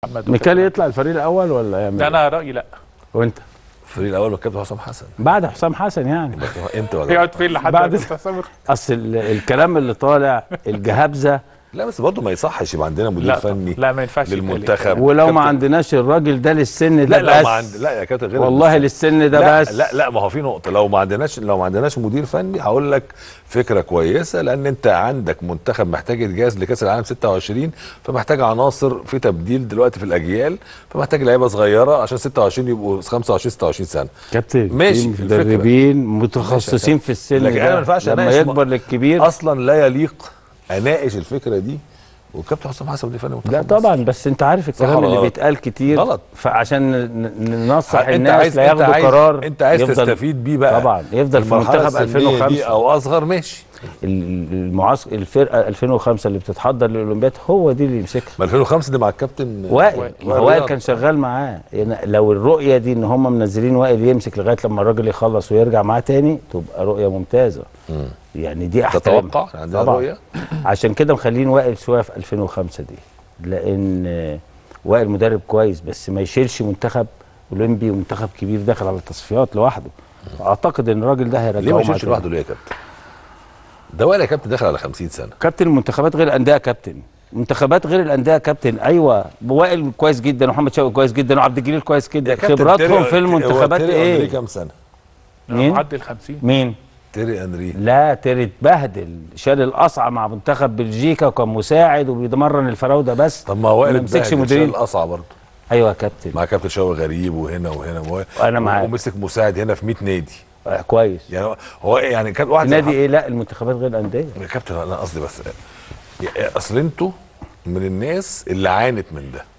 محمد ميكالي يطلع الفريق الاول ولا يعمل ده إيه؟ انا رايي لا وانت الفريق الاول والكابتن حسام حسن بعد حسام حسن يعني بس هو امتى ولا يقعد فين لحد بعد- ما تستثمر اصل ال- الكلام اللي طالع الجهابزه لا بس برضه ما يصحش يبقى عندنا مدير لا فني لا ما ينفعش يتقال للمنتخب ولو ما كابتن- عندناش الراجل ده للسن لا ده لا بس ما عند... لا يا كابتن غير والله السن. للسن ده لا بس لا لا ما هو في نقطه لو ما عندناش لو ما عندناش مدير فني هقول لك فكره كويسه لان انت عندك منتخب محتاج يتجهز لكاس العالم 26 فمحتاج عناصر في تبديل دلوقتي في الاجيال فمحتاج لعيبه صغيره عشان 26 يبقوا 25 26 سنه كابتن ماشي في في الفكرة. مدربين متخصصين في السن لكن انا ده ما ينفعش لما أناقش يكبر م- للكبير اصلا لا يليق اناقش الفكره دي والكابتن حسام حسن مدير فني منتخب لا مصر. طبعا بس انت عارف الكلام ولا اللي غلط؟ بيتقال كتير غلط. فعشان ن- ننصح انت الناس عايز لا انت ياخدوا عايز قرار انت عايز يفضل- تستفيد بيه بقى طبعا يفضل في المرحلة منتخب السنية دي 2005 او اصغر ماشي المعسكر الفرقه 2005 اللي بتتحضر للاولمبياد هو دي اللي يمسكها ما 2005 دي مع الكابتن وائل ما هو وائل رياض. كان شغال معاه يعني لو الرؤيه دي ان هم منزلين وائل يمسك لغايه لما الراجل يخلص ويرجع معاه تاني تبقى رؤيه ممتازه يعني دي احترام تتوقع عندنا طبعا رؤيه عشان كده مخلين وائل شويه في 2005 دي لان آه، وائل مدرب كويس بس ما يشيلش منتخب اولمبي ومنتخب كبير داخل على التصفيات لوحده اعتقد ان الراجل ده هيرجعه ليه ما معاه يشيلش تاني. لوحده ليه يا كابتن؟ ده ولا يا كابتن داخل على 50 سنه كابتن المنتخبات غير الانديه يا كابتن منتخبات غير الانديه يا كابتن ايوه وائل كويس جدا ومحمد شوقي كويس جدا وعبد الجليل كويس جدا خبراتهم في المنتخبات ايه؟ ايه كام سنه؟ مين؟ معدي ال 50 مين تيري انري لا تيري اتبهدل شال القصعه مع منتخب بلجيكا وكان مساعد وبيتمرن الفراوده بس طب ما هو وائل ما يمسكش اتبهدل، مديرين. شال القصعه برضه ايوه يا كابتن مع كابتن شوقي غريب وهنا وهنا وهنا أنا معاك. ومسك مساعد هنا في 100 نادي آه، كويس يعني هو- هو يعني كان واحد زي نادي محمد- ايه لا المنتخبات غير الانديه يا كابتن انا قصدي بس يا- اصل انتوا من الناس اللي عانت من ده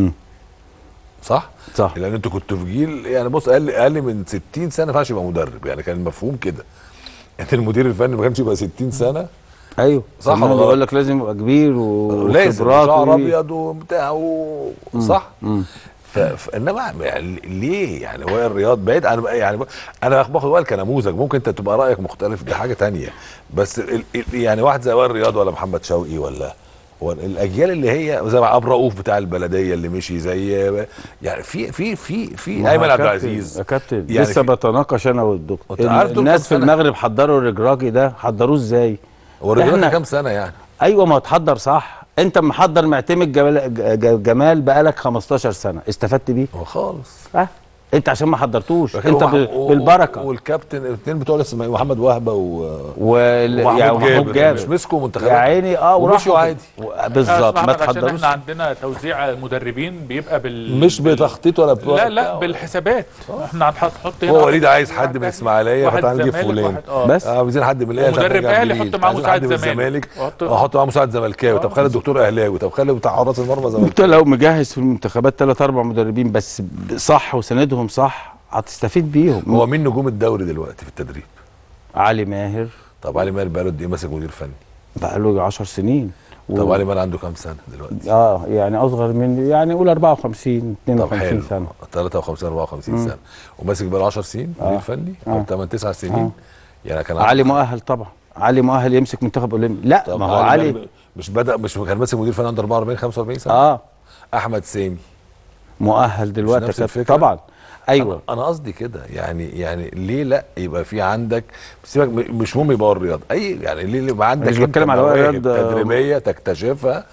صح؟ صح. لان انتوا كنتوا في جيل يعني بص اقل اقل من 60 سنه ما ينفعش يبقى مدرب يعني كان المفهوم كده انت المدير الفني ما كانش يبقى 60 سنه ايوه صح كمان ولا غلط؟ بيقول لك لازم يبقى كبير و- لازم وخبرات شعر و- ابيض وبتاع و... صح؟ ف... ف... انما يعني ليه يعني وائل الرياض بعيد عن يعني ب- انا باخد وائل كنموذج ممكن انت تبقى رايك مختلف دي حاجه تانية بس ال... ال... يعني واحد زي وائل الرياض ولا محمد شوقي ولا هو الاجيال اللي هي زي ما ابو رؤوف بتاع البلديه اللي مشي زي يعني في في في في ما هو ايمن يا عبد كابتن- العزيز يا كابتن يعني لسه في- بتناقش انا والدكتور أنت عارف دول الناس كام في سنة؟ المغرب حضروا الرجراجي ده حضروه ازاي هو الرياض إحنا- كام سنه يعني ايوه ما تحضر صح انت محضر معتمد جمال, ج- جمال بقالك 15 سنه استفدت بيه هو خالص اه انت عشان ما حضرتوش انت ومح- ب- و- بالبركه والكابتن الاثنين بتوع لسه محمد وهبه و وال... ومحمود يعني محمود جابر مش جابر مسكوا منتخبات يا عيني اه ومشوا وراحوا عادي و- بالظبط أسمع ما أحمد، عشان تحضروش احنا عندنا توزيع مدربين بيبقى بال مش بال- بتخطيط ولا بتوع لا لا بالحسابات احنا هنحط حط هنا هو وليد واحد عايز حد من تاني، الاسماعيليه واحد فتعالى نجيب زمالك، فلان واحد- آه. بس آه، عايزين حد من الاهلي ومدرب عشان نرجع أهلي جديد. يحط معاه عايزين مساعد حد من زمالك. الزمالك وحط- احط معاه مساعد زملكاوي طب خلي الدكتور اهلاوي طب خلي بتاع حراس المرمى انت زملكاوي لو مجهز في المنتخبات ثلاث اربع مدربين بس صح وسندهم صح هتستفيد بيهم هو مين نجوم الدوري دلوقتي في التدريب علي ماهر طب علي ماهر بقاله قد ايه ماسك مدير فني بقى له 10 سنين و- طب علي ماهر عنده كام سنه دلوقتي اه يعني اصغر من يعني قول 54 طب 52 حلو سنه 53 54 سنه وماسك بقاله 10 سنين مدير فني او 8 9 سنين يعني كان علي مؤهل طبعا علي مؤهل يمسك منتخب اولمبي لا طب ما هو علي ماهر مش بدا مش كان ماسك مدير فني عنده 44 45 سنه اه احمد سامي مؤهل دلوقتي يا نفس كابتن. الفكرة؟ طبعا ايوه انا قصدي كده يعني يعني ليه لا يبقى في عندك سيبك م- مش مهم يبقى هو الرياض اي يعني ليه يبقى عندك مش أنت بتكلم على مواهب الرياض، تدريبيه تكتشفها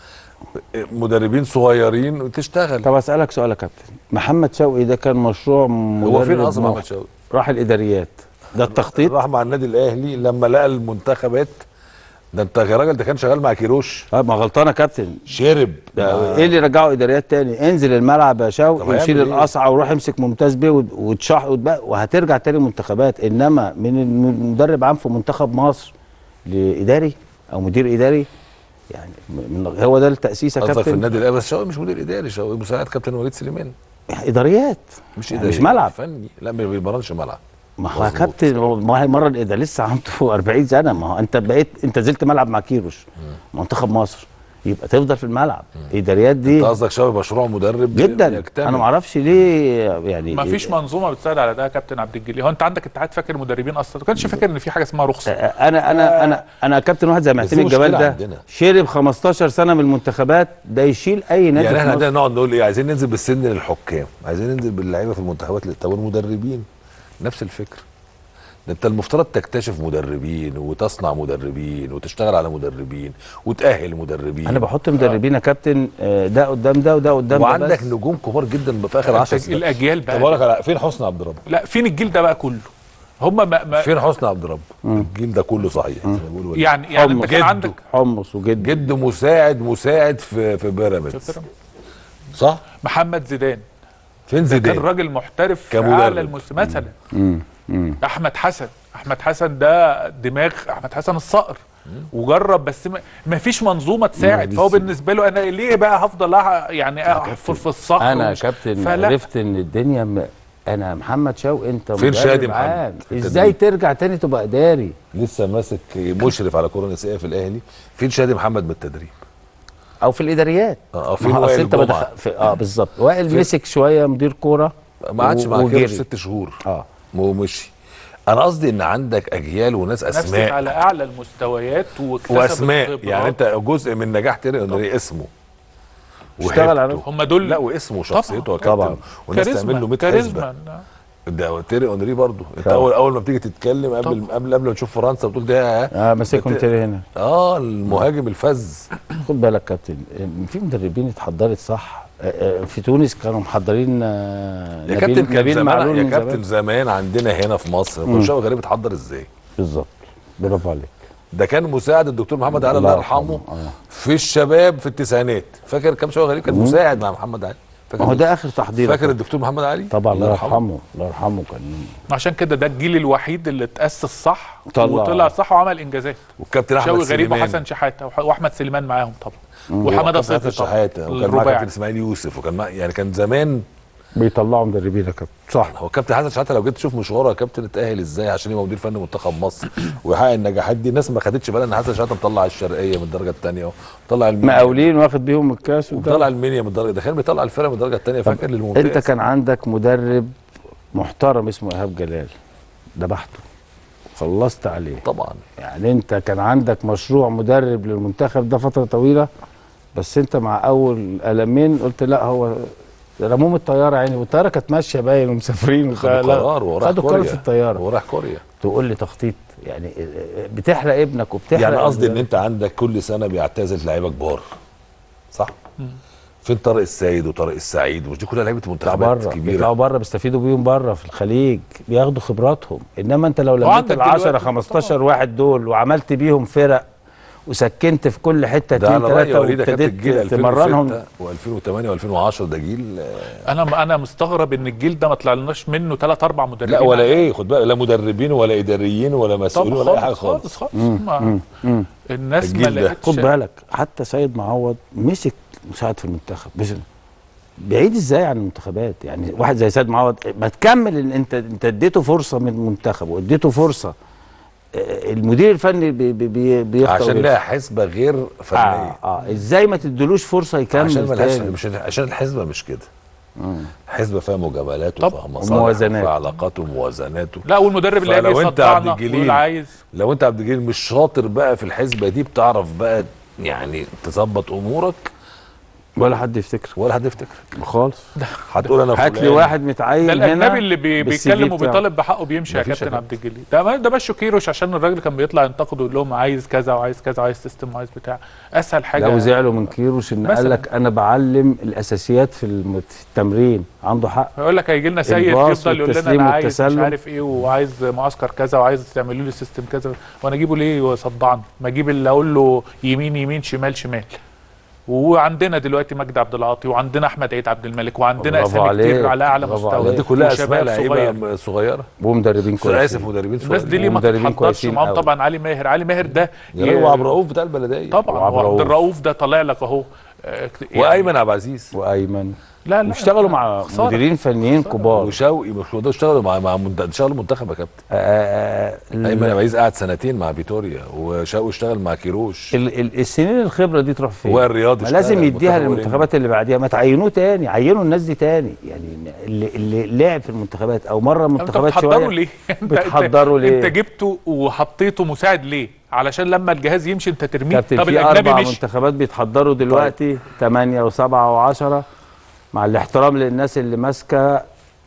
مدربين صغيرين وتشتغل طب اسالك سؤال يا كابتن محمد شوقي ده كان مشروع مدرب هو فين اصلا مخ- محمد شوقي؟ راح الاداريات ده التخطيط راح مع النادي الاهلي لما لقى المنتخبات ده انت يا راجل ده كان شغال مع كيروش اه ما غلطان يا كابتن شرب ده ايه اللي رجعه اداريات تاني انزل الملعب يا طب شوقي هيعمل وشيل إيه؟ القصعه وروح امسك ممتاز بيه وت- وتشح وتبقى- وهترجع تاني منتخبات انما من الم- مدرب عام في منتخب مصر لاداري او مدير اداري يعني من هو ده التاسيس يا قصدك في كابتن النادي الاهلي بس شوقي مش مدير اداري شوقي مساعد كابتن وليد سليمان اداريات مش يعني اداري مش ملعب فني لا ما بيمرنش ملعب ما هو يا مظبوط. كابتن هو- ما هي مره ده لسه عنده 40 سنه ما هو انت بقيت انت نزلت ملعب مع كيروش منتخب مصر يبقى تفضل في الملعب الاداريات انت دي قصدك شباب مشروع مدرب جدا يكتمل. انا ما اعرفش ليه يعني ما فيش منظومه بتساعد على ده يا كابتن عبد الجليل هو انت عندك اتحاد فاكر مدربين اصلا ما كانش فاكر ان في حاجه اسمها رخصه انا انا انا انا كابتن واحد زي بس معتمد دي الجبال مشكلة ده عندنا. شرب 15 سنه من المنتخبات ده يشيل اي نادي يعني في احنا مصر. عندنا نقعد نقول ايه عايزين ننزل بالسن للحكام عايزين ننزل باللعيبه في المنتخبات لل- طب المدربين نفس الفكره ده انت المفترض تكتشف مدربين وتصنع مدربين وتشتغل على مدربين وتأهل مدربين انا بحط مدربين يا كابتن آه، ده قدام ده وده قدام ده وعندك بس. نجوم كبار جدا في اخر 10 سنين الاجيال طب اقول لك بقى على فين حسني عبد الرب لا فين الجيل ده بقى كله هم ما ما فين حسني عبد الرب الجيل ده كله صحيح زي ما بيقولوا يعني يعني انت حمص. كان عندك حمص وجد جد مساعد مساعد في في بيراميدز صح محمد زيدان فين كان زيدان راجل محترف في كمدرب. اعلى المس مثلا احمد حسن احمد حسن ده دماغ احمد حسن الصقر وجرب بس ما, ما فيش منظومه تساعد دي فهو السبب. بالنسبه له انا ليه بقى هفضل أح- يعني احفر في الصخر انا يا ومش- كابتن فلا. عرفت ان الدنيا م... انا محمد شوقي انت فين مدرب شادي محمد عام. في التدريب؟ ازاي ترجع تاني تبقى اداري لسه ماسك مشرف على كره نسائيه في الاهلي فين شادي محمد من التدريب او في الاداريات اه فين ما هو أصل وائل انت جمعه بدخ... في... اه بالظبط وائل مسك شويه مدير كوره ما عادش و- مع كده وجري. ست شهور اه ومشي انا قصدي ان عندك اجيال وناس نفسك اسماء على اعلى المستويات واكتسب واسماء الخبرات. يعني انت جزء من نجاح تيري اندري اسمه اشتغل على وهيبته. هم دول لا واسمه وشخصيته يا كابتن طبعا. والناس كاريزما تعمل له 100 حسبه كاريزما ده تيري اونري برضه انت طبعا. اول اول ما بتيجي تتكلم قبل طبعا. قبل قبل ما تشوف فرنسا بتقول ده اه ماسكهم بت- تاني هنا اه المهاجم الفز خد بالك كابتن آه، في مدربين اتحضرت صح آه، آه، في تونس كانوا محضرين آه، يا كابتن كان نبيل زمان معلول يا من كابتن زمان. زمان عندنا هنا في مصر كل شويه غريب اتحضر ازاي بالظبط برافو عليك ده كان مساعد الدكتور محمد علي الله يرحمه آه. في الشباب في التسعينات فاكر كام شويه غريب كان مساعد مع محمد علي ما هو ده اخر تحضير فاكر الدكتور محمد علي طبعا الله يرحمه الله يرحمه كان عشان كده ده الجيل الوحيد اللي اتاسس صح طلع. وطلع صح وعمل انجازات والكابتن احمد شوقي غريب سليمان وحسن شحاته وح- واحمد سليمان معاهم طبعا وحماده وكابتن صيفي حسن طبعا شحاته وكان معاه الرباعي كابتن اسماعيل يوسف وكان معاه يعني كان زمان بيطلعوا مدربين يا كابتن صح هو كابتن حسن شحاته لو جيت تشوف مشواره يا كابتن اتاهل ازاي عشان يبقى مدير فني منتخب مصر ويحقق النجاحات دي الناس ما خدتش بالها ان حسن شحاته مطلع الشرقيه من الدرجه الثانيه ومطلع المنيا مقاولين واخد بيهم الكاس وبتاع. ومطلع المنيا من الدرجه ده كان بيطلع الفرقه من الدرجه الثانيه فاكر للممتاز انت كان عندك مدرب محترم اسمه ايهاب جلال ذبحته خلصت عليه طبعا يعني انت كان عندك مشروع مدرب للمنتخب ده فتره طويله بس انت مع اول قلمين قلت لا هو رموه من الطياره يعني والطياره كانت ماشيه باين ومسافرين خدوا وبتاع. لا، قرار وراح خدوا قرار كوريا في الطياره وراح كوريا تقول لي تخطيط يعني بتحرق ابنك وبتحرق يعني قصدي ان ال- انت عندك كل سنه بيعتزل لعيبه كبار صح فين طارق السيد وطارق السعيد مش دي كلها لعيبه بيطلعوا منتخبات بره كبيره بيطلعوا بره بيستفيدوا بيهم بره في الخليج بياخدوا خبراتهم انما انت لو لميت وعندك ال 10 دلوقتي 15 واحد دول وعملت بيهم فرق وسكنت في كل حته ده اتنين انا رايي ثلاثه وليد يا كابتن الجيل وابتديت تمرنهم 2006 و2008 و2010 ده جيل آه، انا انا مستغرب ان الجيل ده ما طلعناش منه ثلاث اربع مدربين لا ولا ايه خد بالك لا مدربين ولا اداريين ولا طب مسؤولين ولا اي حاجه خالص خالص خالص, خالص. ما الناس ما الجيل ده. لقتش خد بالك حتى سيد معوض مسك مساعد في المنتخب بس بعيد ازاي عن المنتخبات يعني واحد زي سيد معوض ما تكمل ان انت انت اديته فرصه من المنتخب واديته فرصه آه، المدير الفني بي بي بي بيخطئ عشان ويخطئ. لها حسبه غير فنيه اه اه ازاي ما تدلوش فرصه يكمل عشان ملهاش تاني؟ مش عشان الحسبه مش كده حسبه فيها مجاملات طب. وفيها مصالح وموازنات. وفيها علاقات وموازنات لا والمدرب اللي هيجي فلو انت عبد يصدعنا الجليل ويقول عايز لو انت عبد الجليل مش شاطر بقى في الحسبه دي بتعرف بقى يعني تظبط امورك ولا حد يفتكر ولا حد يفتكر خالص هتقول انا هات لي فلان. واحد متعين ده هنا الاجنبي اللي بي بالسي في بيتكلم بتاعه. وبيطالب بحقه بيمشي يا مفيش كابتن يا عبد الجليل ده ما- ده مشوا كيروش عشان الراجل كان بيطلع ينتقد ويقول لهم عايز كذا وعايز كذا وعايز سيستم وعايز بتاع اسهل حاجه لو زعلوا من كيروش ان قال مثلاً. لك انا بعلم الاساسيات في الم- في التمرين عنده حق يقول لك هيجي لنا سيد الباص يفضل يقول لنا والتسليم انا عايز مش والتسلم. عارف ايه وعايز معسكر كذا وعايز تعملوا لي سيستم كذا وانا اجيبه ليه وصدعني ما اجيب اللي اقول له يمين يمين شمال شمال وعندنا دلوقتي مجدي عبد العاطي وعندنا احمد عيد عبد الملك وعندنا برافو اسامي كتير عليك، على اعلى برافو مستوى عليك. دي كلها وشباب اسماء صغير. لعيبه صغيره ومدربين اسف كويسين مدربين الناس دي ليه ما ومدربين تتحضرش كويسين معاهم أوي. طبعا علي ماهر علي ماهر ده يا راجل وعبد الرؤوف بتاع البلديه طبعا وعبد وعبد الرؤوف. الرؤوف ده طالع لك اهو آه، يعني- وايمن عبد العزيز وايمن لا لا واشتغلوا مع خسارة. مديرين فنيين كبار وشوقي مش ده اشتغلوا مع مع منت- اشتغلوا منتخب يا كابتن آه، آه، ايمن عبد العزيز قعد سنتين مع فيتوريا وشوقي اشتغل مع كيروش ال- ال- السنين الخبره دي تروح فين؟ وائل رياض ما اشتغل لازم يديها منتخب للمنتخبات اللي بعديها ما تعينوه تاني عينوا الناس دي تاني يعني اللي, اللي لعب في المنتخبات او مره انتوا منتخبات بتحضروا شويه ليه؟ انت- بتحضروا انت- ليه؟ انت جبته وحطيته مساعد ليه؟ علشان لما الجهاز يمشي انت ترميه كابتن طب في الاجنبي اربع مش منتخبات بيتحضروا دلوقتي 8 و7 و10 مع الاحترام للناس اللي ماسكه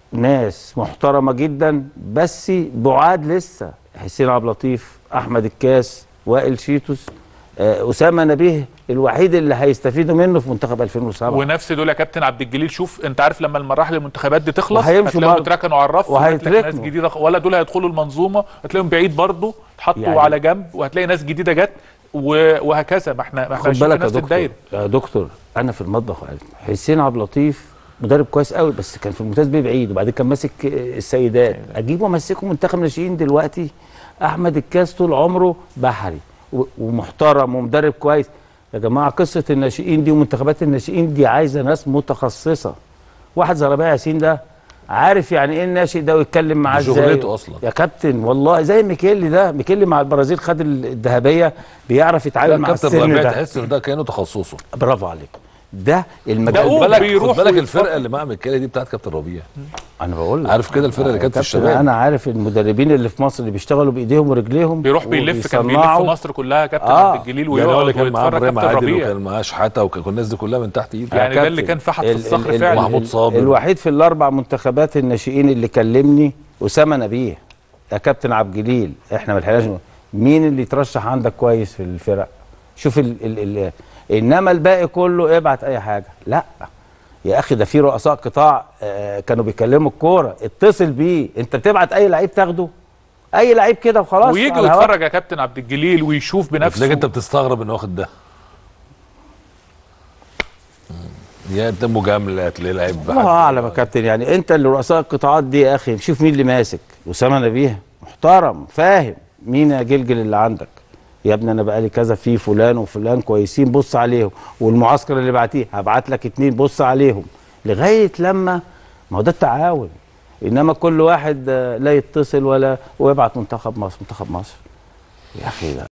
ناس محترمه جدا بس بعاد لسه حسين عبد اللطيف احمد الكاس وائل شيتوس آه، اسامه نبيه الوحيد اللي هيستفيدوا منه في منتخب 2007 ونفس دول يا كابتن عبد الجليل شوف انت عارف لما المراحل المنتخبات دي تخلص وهيمشوا هتلاقيهم برضه. اتركنوا على الرف وهتلاقي ناس وهيتركنوا. جديده ولا دول هيدخلوا المنظومه هتلاقيهم بعيد برضه اتحطوا يعني- على جنب وهتلاقي ناس جديده جت و- وهكذا ما احنا ما احنا خد ماشيين في بالك يا نفس دكتور الدايره يا دكتور انا في المطبخ وعارف. حسين عبد اللطيف مدرب كويس قوي بس كان في الممتاز بيه بعيد وبعدين كان ماسك السيدات اجيبه امسكه منتخب ناشئين دلوقتي احمد الكاس طول عمره بحري و- ومحترم ومدرب كويس يا جماعه قصه الناشئين دي ومنتخبات الناشئين دي عايزه ناس متخصصه واحد زي ربيع ياسين ده عارف يعني ايه الناشئ ده ويتكلم معاه دي ازاي شغلته أصلاً. يا كابتن والله زي ميكيلي ده ميكيلي مع البرازيل خد الذهبيه بيعرف يتعامل لا مع كابتن السن ربيع ده تحس ان ده كانه تخصصه برافو عليك ده ده المجال هو خد بالك بيروح خد بالك ويتفرج. الفرقه اللي مع ميكالي دي بتاعت كابتن ربيع انا بقول لك عارف كده الفرقه اللي كانت في كابتن، الشباب انا عارف المدربين اللي في مصر اللي بيشتغلوا بايديهم ورجليهم بيروح بيلف كان بيلف وبيصنعوا. مصر كلها يا كابتن آه. عبد الجليل يعني هو اللي ويقعد كان معاه ويتفرج ابراهيم كابتن عادل ربيع وكان معاه شحاته وكان الناس دي كلها من تحت ايده يعني ده كابتن، اللي كان فحت في ال- الصخر ال- فعلا. محمود ال- صابر. الوحيد في الاربع منتخبات الناشئين اللي كلمني اسامه نبيه يا كابتن عبد الجليل احنا ما لحقناش نقول. مين اللي يترشح عندك كويس في الفرق شوف ال ال ال انما الباقي كله ابعت اي حاجه لا يا اخي ده في رؤساء قطاع آه، كانوا بيكلموا الكوره اتصل بيه انت بتبعت اي لعيب تاخده اي لعيب كده وخلاص ويجي على الهواء. ويتفرج يا كابتن عبد الجليل ويشوف بنفسه تلاقي انت بتستغرب انه واخد ده يا انت مجامله تلاقي لعيب الله اعلم يا كابتن يعني انت اللي رؤساء القطاعات دي يا اخي شوف مين اللي ماسك اسامه نبيه محترم فاهم مين يا جلجل اللي عندك يا ابني انا بقالي كذا في فلان وفلان كويسين بص عليهم والمعسكر اللي بعتيه هبعت لك اتنين بص عليهم لغايه لما ما هو ده التعاون انما كل واحد آه، لا يتصل ولا ويبعت منتخب مصر منتخب مصر يا اخي ده